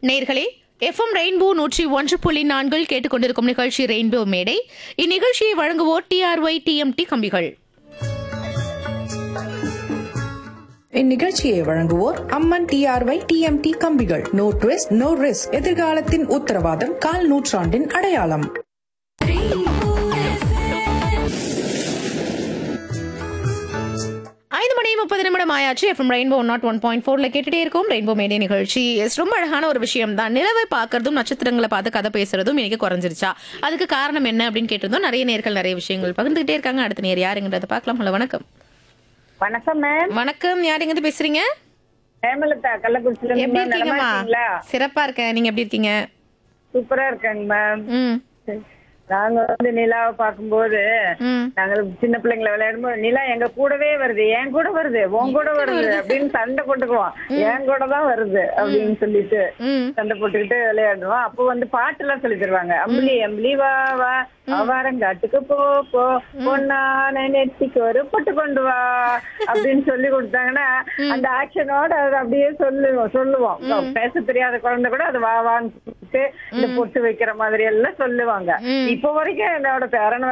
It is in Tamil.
நேர்களே எஃப்எம் ரெயின்போ நூற்றி ஒன்று புள்ளி நான்கில் கேட்டுக்கொண்டிருக்கும் நிகழ்ச்சி ரெயின்போ மேடை இந்நிகழ்ச்சியை வழங்குவோர் டிஆர்ஒய் டிஎம்டி கம்பிகள் இந்நிகழ்ச்சியை வழங்குவோர் அம்மன் டிஆர்ஒய் டிஎம்டி கம்பிகள் நோ ட்விஸ்ட் நோ ரிஸ்க் எதிர்காலத்தின் உத்தரவாதம் கால் நூற்றாண்டின் அடையாளம் ஐந்து மணி முப்பது நிமிடம் ஆயாச்சு FM rainbow nought one point ஃபோர்ல கேட்டுட்டே இருக்கும் ரெயின்போ மேடை நிகழ்ச்சி எஸ் ரொம்ப அழகான ஒரு விஷயம் தான் நிலவை பார்க்கறதும் நட்சத்திரங்களை பார்த்து கதை பேசுறதும் இன்னைக்கு குறைஞ்சிருச்சா அதுக்கு காரணம் என்ன அப்படின்னு கேட்டிருந்தோம் நிறைய நேர்கள் நிறைய விஷயங்கள் பகிர்ந்துகிட்டே இருக்காங்க அடுத்த நேர் யாருங்கிறத பார்க்கலாம் ஹலோ வணக்கம் வணக்கம் மேம் வணக்கம் யார் எங்கிருந்து பேசுறீங்க ஹேமலதா கள்ளக்குறிச்சில எப்படி இருந்து மேம் இருக்கீங்கம்மா நலமா இருக்கீங்களா சிறப்பா இருக்கேன் நீங்க எப்படி இருக்கீங்க சூப்பரா இருக்கேங்க மேம் ம் நாங்க வந்து நிலாவை பார்க்கும்போது ம் நாங்க சின்ன பிள்ளைங்களை விளையாடும்போது நிலா எங்க கூடவே வருது என் கூட வருது உன் கூட வருது அப்படின்னு சண்டை போட்டுக்குவோம் என் கூட தான் வருது அப்படின்னு சொல்லிட்டு ம் சண்டை போட்டுக்கிட்டு விளையாடுவோம் அப்போ வந்து பாட்டு எல்லாம் சொல்லி தருவாங்க அம்பளி அம்பளி வா வா அவாரங்காட்டுக்கு போ போ பொன்னான நெத்திக்கு ஒரு பொட்டு கொண்டு வா அப்படின்னு சொல்லி கொடுத்தாங்கன்னா அந்த ஆக்ஷனோட அதை அப்படியே சொல்லுவோம் சொல்லுவோம் பேச தெரியாத குழந்தை கூட அது வா வான்னு கூப்பிட்டு இந்த பொட்டு வைக்கிற மாதிரி எல்லாம் சொல்லுவாங்க இப்போ வரைக்கும் என்னோட பேரன்